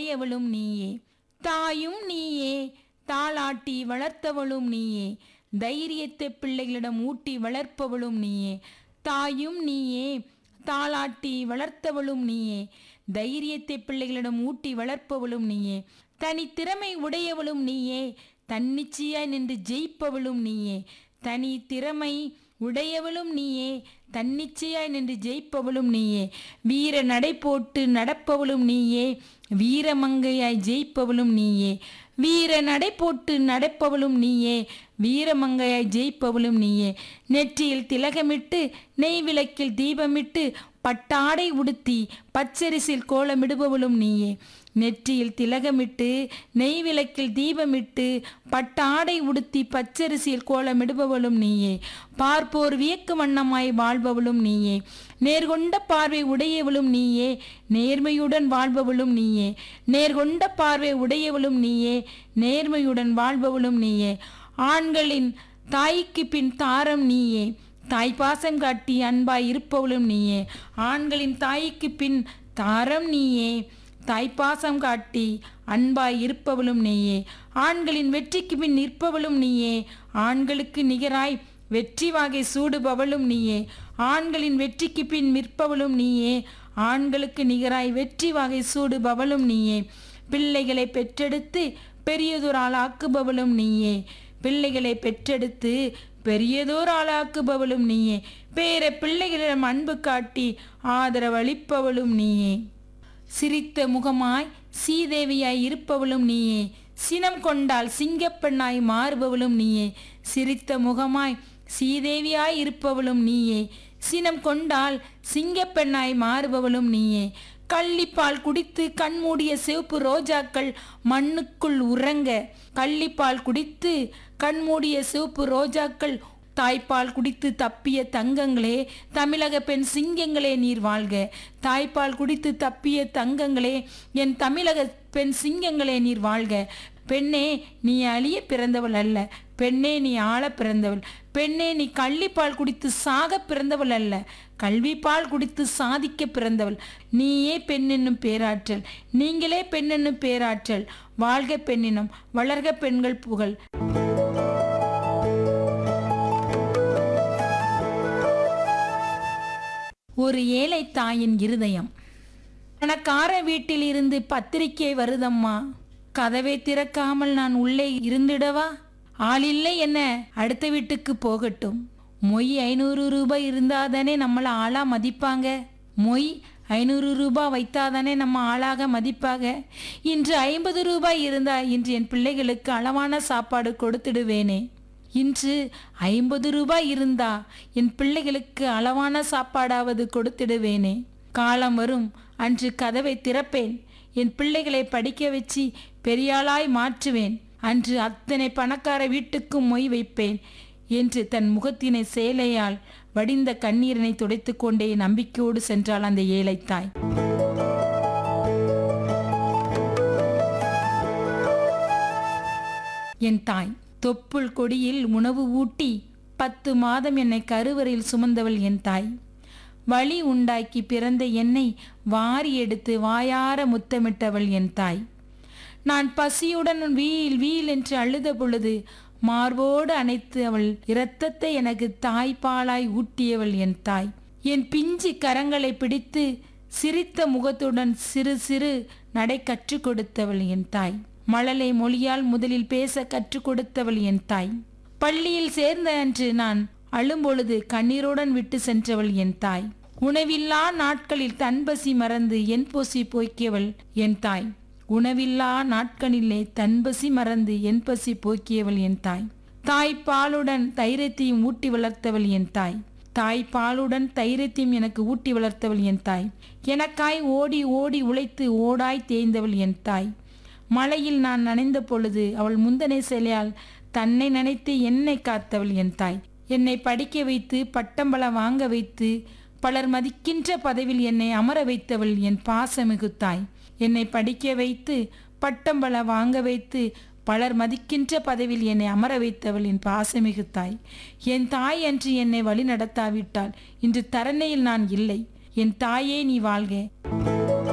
உடையவளும் நீயே தாயும் நீயே தாளாட்டி வளர்த்தவளும் நீயே தைரியத்தை பிள்ளைகளிடம் ஊட்டி வளர்ப்பவளும் நீயே தாயும் நீயே தாளாட்டி வளர்த்தவளும் நீயே தைரியத்தை பிள்ளைகளிடம் ஊட்டி வளர்ப்பவளும் நீயே தனி திறமை உடையவளும் நீயே தன்னிச்சையாய் நின்று ஜெயிப்பவளும் நீயே தனி திறமை உடையவளும் நீயே தன்னிச்சையாய் நின்று ஜெயிப்பவளும் நீயே வீர நடை போட்டு நடப்பவளும் நீயே வீரமங்கையாய் ஜெயிப்பவளும் நீயே வீர நடை போட்டு நடப்பவளும் நீயே வீரமங்கையாய் ஜெயிப்பவளும் நீயே நெற்றியில் திலகமிட்டு நெய் விளக்கில் தீபமிட்டு பட்டாடை உடுத்தி பச்சரிசில் கோலமிடுபவளும் நீயே நெற்றியில் திலகமிட்டு நெய் விளக்கில் தீபமிட்டு பட்டாடை உடுத்தி பச்சரிசியில் கோலமிடுபவளும் நீயே பார்ப்போர் வியக்கு வண்ணமாய் வாழ்பவளும் நீயே நேர்கொண்ட பார்வை உடையவளும் நீயே நேர்மையுடன் வாழ்பவளும் நீயே நேர்கொண்ட பார்வை உடையவளும் நீயே நேர்மையுடன் வாழ்பவளும் நீயே ஆண்களின் தாய்க்கு பின் தாரம் நீயே தாய் பாசம் காட்டி அன்பாய் இருப்பவளும் நீயே ஆண்களின் தாய்க்கு பின் தாரம் நீயே தாய்ப்பாசம் காட்டி அன்பாய் இருப்பவளும் நீயே ஆண்களின் வெற்றிக்கு பின் நிற்பவளும் நீயே ஆண்களுக்கு நிகராய் வெற்றி வாகை சூடுபவளும் நீயே ஆண்களின் வெற்றிக்கு பின் நிற்பவளும் நீயே ஆண்களுக்கு நிகராய் வெற்றி வாகை சூடுபவளும் நீயே பிள்ளைகளை பெற்றெடுத்து பெரியதொரு ஆளாக்குபவளும் நீயே பிள்ளைகளை பெற்றெடுத்து பெரியதோர் ஆளாக்குபவளும் நீயே பேர பிள்ளைகளிடம் அன்பு காட்டி ஆதரவளிப்பவளும் நீயே சிரித்த முகமாய் சீதேவியாய் இருப்பவளும் நீயே சினம் கொண்டால் சிங்கப்பெண்ணாய் மாறுபவளும் நீயே சிரித்த முகமாய் சீதேவியாய் இருப்பவளும் நீயே சினம் கொண்டால் சிங்கப்பெண்ணாய் மாறுபவளும் நீயே கள்ளிப்பால் குடித்து கண்மூடிய சிவப்பு ரோஜாக்கள் மண்ணுக்குள் உறங்க கள்ளிப்பால் குடித்து கண்மூடிய சிவப்பு ரோஜாக்கள் தாய்ப்பால் குடித்து தப்பிய தங்கங்களே தமிழக பெண் சிங்கங்களே நீர் வாழ்க தாய்ப்பால் குடித்து தப்பிய தங்கங்களே என் தமிழக பெண் சிங்கங்களே நீர் வாழ்க பெண்ணே நீ அழிய பிறந்தவள் அல்ல பெண்ணே நீ ஆள பிறந்தவள் பெண்ணே நீ கள்ளிப்பால் குடித்து சாக பிறந்தவள் அல்ல கல்விப்பால் குடித்து சாதிக்க பிறந்தவள் நீயே பெண் என்னும் பேராற்றல் நீங்களே பெண் என்னும் பேராற்றல் வாழ்க பெண்ணினம் வளர்க பெண்கள் புகழ் ஒரு ஏழை தாயின் இருதயம் பணக்கார வீட்டில் இருந்து பத்திரிக்கை வருதம்மா கதவை திறக்காமல் நான் உள்ளே இருந்திடவா ஆளில்லை என்ன அடுத்த வீட்டுக்கு போகட்டும் மொய் ஐநூறு ரூபாய் இருந்தாதானே நம்மளை ஆளா மதிப்பாங்க மொய் ஐநூறு ரூபாய் வைத்தாதானே நம்ம ஆளாக மதிப்பாக இன்று ஐம்பது ரூபாய் இருந்தா இன்று என் பிள்ளைகளுக்கு அளவான சாப்பாடு கொடுத்துடுவேனே இன்று ஐம்பது ரூபாய் இருந்தா என் பிள்ளைகளுக்கு அளவான சாப்பாடாவது கொடுத்திடுவேனே காலம் வரும் அன்று கதவை திறப்பேன் என் பிள்ளைகளை படிக்க வச்சு பெரியாளாய் மாற்றுவேன் அன்று அத்தனை பணக்கார வீட்டுக்கும் மொய் வைப்பேன் என்று தன் முகத்தினை சேலையால் வடிந்த கண்ணீரினை துடைத்து கொண்டே நம்பிக்கையோடு சென்றாள் அந்த ஏழை தாய் என் தாய் தொப்புள் கொடியில் உணவு ஊட்டி பத்து மாதம் என்னை கருவறையில் சுமந்தவள் என் தாய் வழி உண்டாக்கி பிறந்த என்னை வாரி எடுத்து வாயார முத்தமிட்டவள் என் தாய் நான் பசியுடன் வீல் வீல் என்று அழுத பொழுது மார்போடு அணைத்து அவள் இரத்தத்தை எனக்கு தாய்ப்பாலாய் ஊட்டியவள் என் தாய் என் பிஞ்சு கரங்களை பிடித்து சிரித்த முகத்துடன் சிறு சிறு நடை கற்றுக் கொடுத்தவள் என் தாய் மழலை மொழியால் முதலில் பேச கற்றுக் கொடுத்தவள் என் தாய் பள்ளியில் சேர்ந்த அன்று நான் அழும்பொழுது கண்ணீருடன் விட்டு சென்றவள் என் தாய் உணவில்லா நாட்களில் தன்பசி மறந்து என் பொசி போக்கியவள் என் தாய் உணவில்லா நாட்களிலே தன்பசி மறந்து என் பசி போக்கியவள் என் தாய் தாய் பாலுடன் தைரியத்தையும் ஊட்டி வளர்த்தவள் என் தாய் தாய் பாலுடன் தைரியத்தையும் எனக்கு ஊட்டி வளர்த்தவள் என் தாய் எனக்காய் ஓடி ஓடி உழைத்து ஓடாய் தேய்ந்தவள் என் தாய் மழையில் நான் நனைந்த பொழுது அவள் முந்தனை சேலையால் தன்னை நினைத்து என்னை காத்தவள் என் தாய் என்னை படிக்க வைத்து பட்டம்பள வாங்க வைத்து பலர் மதிக்கின்ற பதவியில் என்னை அமர வைத்தவள் என் பாசமிகு தாய் என்னை படிக்க வைத்து பட்டம்பள வாங்க வைத்து பலர் மதிக்கின்ற பதவியில் என்னை அமர வைத்தவள் என் பாசமிகு தாய் என் தாய் அன்று என்னை வழி நடத்தாவிட்டால் இன்று தரணையில் நான் இல்லை என் தாயே நீ வாழ்க